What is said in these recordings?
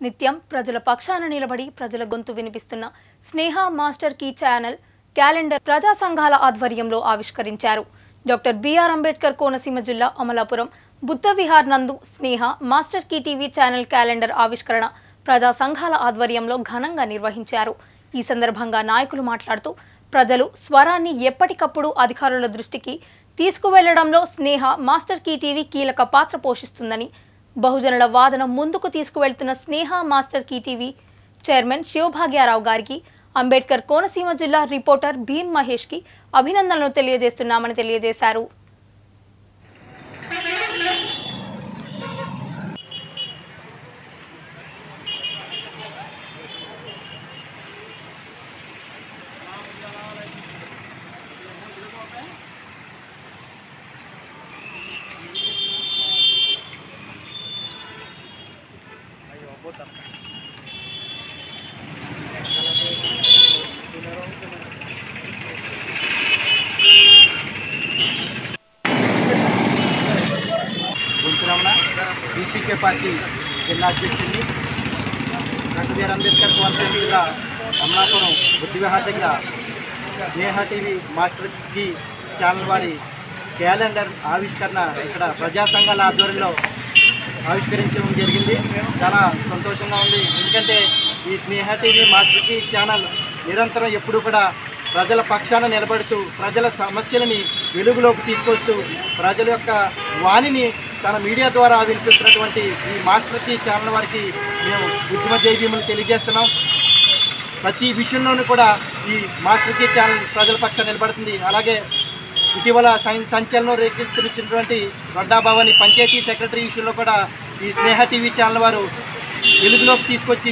నిత్యం ప్రజల పక్షాన నిలబడి ప్రజల గొంతు వినిపిస్తున్న Sneha master key channel calendar ప్రజా సంఘాల ఆధ్వర్యంలో ఆవిష్కరించారు డాక్టర్ బిఆర్ అంబేద్కర్ కోనసీమ జిల్లా అమలాపురం బుద్ధ విహార్ నందు Sneha master key TV channel calendar ఆవిష్కరణ ప్రజా సంఘాల ఆధ్వర్యంలో ఘనంగా నిర్వహించారు ఈ సందర్భంగా నాయకులు మాట్లాడుతూ ప్రజలు స్వరాన్ని ఎప్పటికప్పుడు అధికారుల దృష్టికి తీసుకువెళ్లడంలో స్నేహ మాస్టర్ కీ టీవీ కీలక పాత్ర పోషిస్తుందని బహుజనుల వాదన ముందుకు తీసుకువెళ్తున్న Sneha master key TV chairman Shivabhagyarao గారికి అంబేద్కర్ కోనసీమ జిల్లా రిపోర్టర్ భీమ్ మహేష్కి అభినందనలు తెలియజేస్తున్నామని తెలియజేశారు గుంతురమణ బీసీకే పార్టీ జిల్లా అధ్యక్షుడిని డాక్టర్ బిఆర్ అంబేద్కర్ కోనసీమ జిల్లా అమలాపురం బుద్ధివిహార్ దగ్గర Sneha TV master key channel వారి క్యాలెండర్ ఆవిష్కరణ ఇక్కడ ప్రజా సంఘాల ఆధ్వర్యంలో ఆవిష్కరించడం జరిగింది చాలా సంతోషంగా ఉంది ఎందుకంటే ఈ Sneha TV master key channel నిరంతరం ఎప్పుడు కూడా ప్రజల పక్షాన నిలబడుతూ ప్రజల సమస్యలని వెలుగులోకి తీసుకొస్తూ ప్రజల యొక్క వాణిని తన మీడియా ద్వారా వినిపిస్తున్నటువంటి ఈ మాస్టర్ కి ఛానల్ వారికి మేము ఉద్యమ జైభీములు తెలియజేస్తున్నాం ప్రతి విషయంలోనూ కూడా ఈ మాస్టర్ కి ఛానల్ ప్రజల పక్షాన నిలబడుతుంది అలాగే ఇటీవల సం- సంచలనం రేకెత్తించినటువంటి రొడ్డాబావని పంచాయతీ సెక్రటరీ విషయంలో కూడా ఈ స్నేహ టీవీ ఛానల్ వారు వెలుగులోకి తీసుకొచ్చి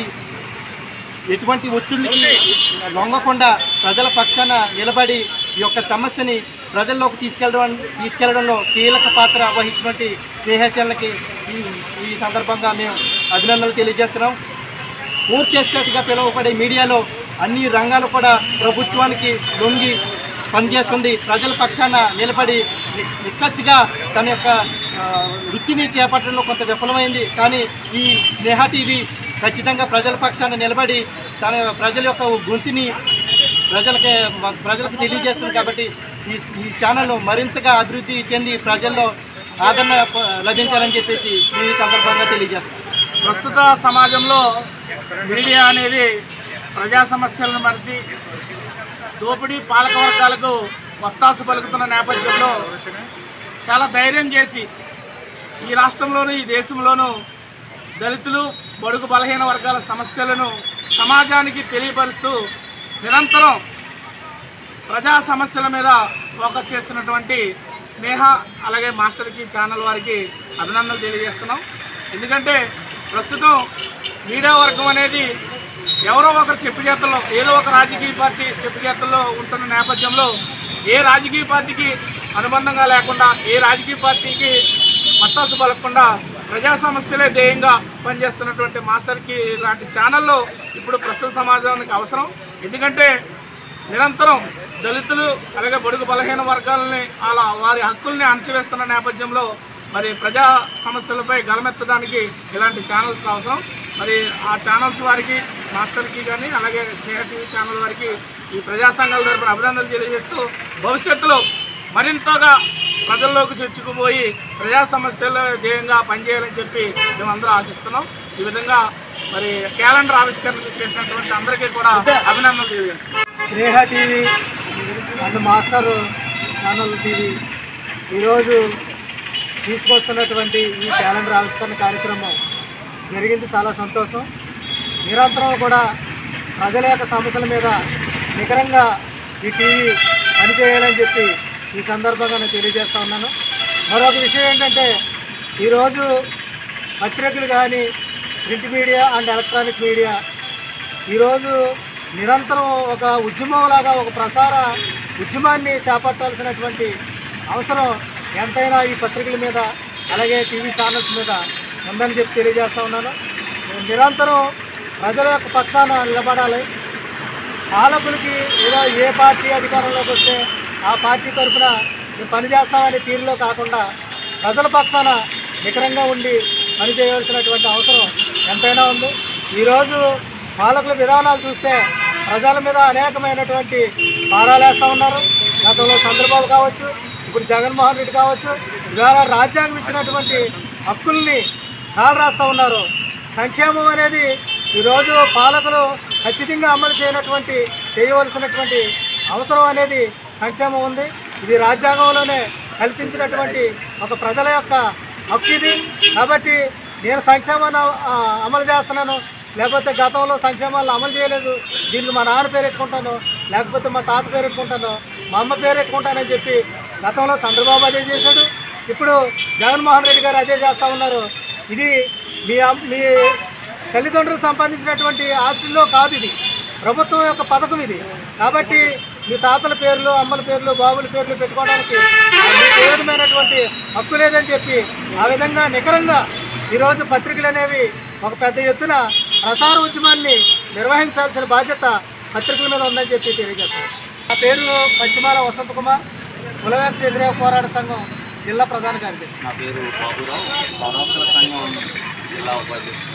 ఎటువంటి ఒత్తిడికి లొంగకుండా ప్రజల పక్షాన నిలబడి ఈ యొక్క సమస్యని ప్రజల్లోకి తీసుకెళ్ళడం తీసుకెళ్లడంలో కీలక పాత్ర వహించినటువంటి స్నేహ ఛానల్కి ఈ ఈ సందర్భంగా మేము అభినందనలు తెలియజేస్తున్నాం పూర్తి ఎస్టేట్గా పిలువబడే మీడియాలో అన్ని రంగాలు కూడా ప్రభుత్వానికి లొంగి పనిచేస్తుంది ప్రజల పక్షాన నిలబడి ని- నిక్కచ్చిగా తన యొక్క ఆ, వృత్తిని చేపట్టడంలో కొంత విఫలమైంది కానీ ఈ స్నేహ టీవీ ఖచ్చితంగా ప్రజల పక్షాన నిలబడి తన ప్రజల యొక్క గొంతుని ప్రజలకి మ- ప్రజలకు తెలియజేస్తుంది కాబట్టి ఈ ఈ ఛానల్ మరింతగా అభివృద్ధి చెంది ప్రజల్లో ఆదరణ ప- లభించాలని చెప్పేసి ఈ సందర్భంగా తెలియజేస్తాం ప్రస్తుత సమాజంలో మీడియా అనేది ప్రజా సమస్యలను మరిచి దోపిడీ పాలక వర్గాలకు వత్తాసు పలుకుతున్న నేపథ్యంలో చాలా ధైర్యం చేసి ఈ రాష్ట్రంలోనూ ఈ దేశంలోనూ దళితులు బడుగు బలహీన వర్గాల సమస్యలను సమాజానికి తెలియపరుస్తూ నిరంతరం ప్రజా సమస్యల మీద ఫోకస్ చేస్తున్నటువంటి స్నేహ అలాగే మాస్టర్కి ఛానల్ వారికి అభినందనలు తెలియజేస్తున్నాం ఎందుకంటే ప్రస్తుతం మీడియా వర్గం అనేది ఎవరో ఒకరు చెప్పు చేతుల్లో ఏదో ఒక రాజకీయ పార్టీ చెప్పు చేతుల్లో ఉంటున్న నేపథ్యంలో ఏ రాజకీయ పార్టీకి అనుబంధంగా లేకుండా ఏ రాజకీయ పార్టీకి మత్తాసు పలకకుండా ప్రజా సమస్యలే ధ్యేయంగా పనిచేస్తున్నటువంటి మాస్టర్కి ఇలాంటి ఛానల్లో ఇప్పుడు ప్రస్తుత సమాజానికి అవసరం ఎందుకంటే నిరంతరం దళితులు అలాగే బడుగు బలహీన వర్గాలని అలా వారి హక్కుల్ని అణచివేస్తున్న నేపథ్యంలో మరి ప్రజా సమస్యలపై గలమెత్తడానికి ఇలాంటి ఛానల్స్ అవసరం మరి ఆ ఛానల్స్ వారికి మాస్టర్కి కానీ అలాగే స్నేహ టీవీ ఛానల్ వారికి ఈ ప్రజా సంఘాల తరపున అభినందనలు తెలియజేస్తూ భవిష్యత్తులో మరింతగా ప్రజల్లోకి చొచ్చుకుపోయి ప్రజా సమస్యల ధ్యేయంగా పనిచేయాలని చెప్పి మేమందరూ ఆశిస్తున్నాం ఈ విధంగా మరి క్యాలెండర్ ఆవిష్కరణ చేసినటువంటి అందరికీ కూడా అభినందనలు తెలియజేస్తున్నాం Sneha TV and master channel TV ఈరోజు తీసుకొస్తున్నటువంటి ఈ క్యాలెండర్ ఆవిష్కరణ కార్యక్రమం జరిగింది చాలా సంతోషం నిరంతరం కూడా ప్రజల యొక్క సమస్యల మీద నికరంగా ఈ టీవీ పనిచేయాలని చెప్పి ఈ సందర్భంగా నేను తెలియజేస్తా ఉన్నాను మరొక విషయం ఏంటంటే ఈరోజు పత్రికలు కానీ print media and electronic media ఈరోజు నిరంతరం ఒక ఉద్యమంలాగా ఒక ప్రసార ఉద్యమాన్ని చేపట్టాల్సినటువంటి అవసరం ఎంతైనా ఈ పత్రికల మీద అలాగే టీవీ ఛానల్స్ మీద ఉందని చెప్పి తెలియజేస్తా ఉన్నాను నిరంతరం ప్రజల యొక్క పక్షాన నిలబడాలి పాలకులకి ఏదో ఏ పార్టీ అధికారంలోకి వస్తే ఆ పార్టీ తరఫున మేము పనిచేస్తామనే తీరులో కాకుండా ప్రజల పక్షాన నికరంగా ఉండి పనిచేయవలసినటువంటి అవసరం ఎంతైనా ఉంది ఈరోజు పాలకుల విధానాలు చూస్తే ప్రజల మీద అనేకమైనటువంటి భారాలు వేస్తూ ఉన్నారు గతంలో చంద్రబాబు కావచ్చు ఇప్పుడు జగన్మోహన్ రెడ్డి కావచ్చు ఇవాళ రాజ్యాంగం ఇచ్చినటువంటి హక్కుల్ని కాలు రాస్తూ ఉన్నారు సంక్షేమం అనేది ఈరోజు పాలకులు ఖచ్చితంగా అమలు చేయనటువంటి చేయవలసినటువంటి అవసరం అనేది సంక్షేమం ఉంది ఇది రాజ్యాంగంలోనే కల్పించినటువంటి ఒక ప్రజల యొక్క హక్కు ఇది కాబట్టి నేను సంక్షేమాన్ని ఆ, అమలు చేస్తున్నాను లేకపోతే గతంలో సంక్షేమాలను అమలు చేయలేదు దీనికి మా నాన్న పేరు పెట్టుకుంటాను లేకపోతే మా తాత పేరు పెట్టుకుంటాను మా అమ్మ పేరు పెట్టుకుంటానని చెప్పి గతంలో చంద్రబాబు అదే చేశాడు ఇప్పుడు జగన్మోహన్ రెడ్డి గారు అదే చేస్తూ ఉన్నారు ఇది మీ అమ్- మీ తల్లిదండ్రులు సంపాదించినటువంటి ఆస్తుల్లో కాదు ఇది ప్రభుత్వం యొక్క పథకం ఇది కాబట్టి మీ తాతల పేర్లు అమ్మల పేర్లు బాబుల పేర్లు పెట్టుకోవడానికి మీకు ఏ విధమైనటువంటి హక్కు లేదని చెప్పి ఆ విధంగా నికరంగా ఈరోజు పత్రికలు అనేవి ఒక పెద్ద ఎత్తున ప్రసార ఉద్యమాన్ని నిర్వహించాల్సిన బాధ్యత పత్రికల మీద ఉందని చెప్పి తెలియజేస్తాను నా పేరు పశ్చిమాల వసంత కుమార్ కులవేక్ష వ్యతిరేక పోరాట సంఘం జిల్లా ప్రధాన కార్యదర్శి నా పేరు బాబురావు భగవంతుల సంఘం జిల్లా ఉపాధ్యక్షుడు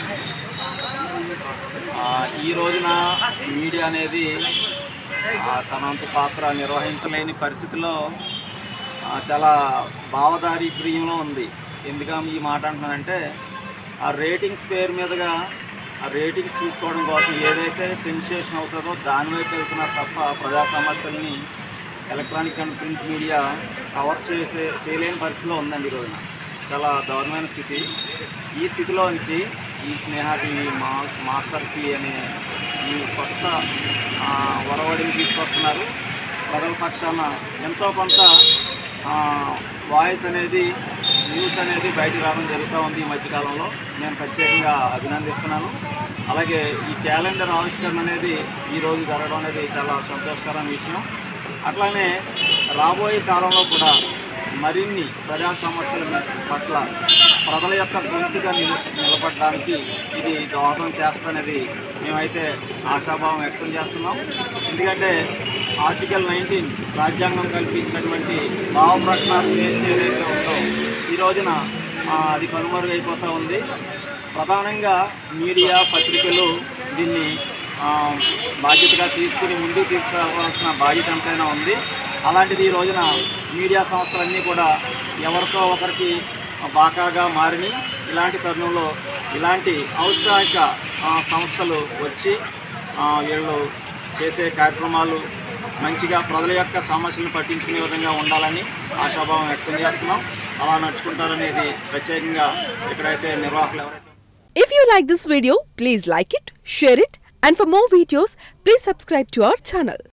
ఆ, ఈ రోజున మీడియా అనేది ఆ, తనంత పాత్ర నిర్వహించలేని పరిస్థితిలో ఆ, చాలా భావదారిద్ర్యంలో ఉంది ఎందుకని ఈ మాట అంటున్నానంటే ఆ రేటింగ్స్ పేరు మీదుగా ఆ రేటింగ్స్ చూసుకోవడం కోసం ఏదైతే సెన్సేషన్ అవుతుందో దాని వైపు వెళ్తున్నారు తప్ప ప్రజా సమస్యల్ని electronic and print media cover చేసే చేయలేని పరిస్థితిలో ఉందండి ఈ రోజున చాలా దారుణమైన స్థితి ఈ స్థితిలో నుంచి ఈ స్నేహ టీవీ మా మాస్టర్ టీ అనే ఈ కొత్త ఆ, ఒరవడిని తీసుకొస్తున్నారు ప్రజల పక్షాన ఎంతో కొంత ఆ, వాయిస్ అనేది న్యూస్ అనేది బయటకు రావడం జరుగుతూ ఉంది ఈ మధ్యకాలంలో నేను ప్రత్యేకంగా అభినందిస్తున్నాను అలాగే ఈ క్యాలెండర్ ఆవిష్కరణ అనేది ఈ రోజు జరగడం అనేది చాలా సంతోషకరమైన విషయం అట్లానే రాబోయే కాలంలో కూడా మరిన్ని ప్రజా సమస్యల పట్ల ప్రజల యొక్క గొంతుగా నిల నిలబడడానికి ఇది దోహదం చేస్తనేది మేమైతే ఆశాభావం వ్యక్తం చేస్తున్నాం ఎందుకంటే ఆర్టికల్ నైన్టీన్ రాజ్యాంగం కల్పించినటువంటి భావ ప్రకటన స్వేచ్ఛ ఏదైతే ఉందో ఈ రోజున ఆ, అది కనుమరుగైపోతూ ఉంది ప్రధానంగా మీడియా పత్రికలు దీన్ని ఆ, బాధ్యతగా తీసుకుని ముందుకు తీసుకురావాల్సిన బాధ్యత ఎంతైనా ఉంది అలాంటిది ఈ రోజున మీడియా సంస్థలన్నీ కూడా ఎవరితో ఒకరికి బాకాగా మారిని ఇలాంటి తరుణంలో ఇలాంటి ఔత్సాహిక ఆ, సంస్థలు వచ్చి ఆ, వీళ్ళు చేసే కార్యక్రమాలు మంచిగా ప్రజల యొక్క సమస్యలను పట్టించుకునే విధంగా ఉండాలని ఆశాభావం వ్యక్తం చేస్తున్నాం అలా నడుచుకుంటారనేది ప్రత్యేకంగా ఇక్కడైతే నిర్వాహకులు ఎవరైతే If you like this video, please like it, share it, and for more videos, please subscribe to our channel.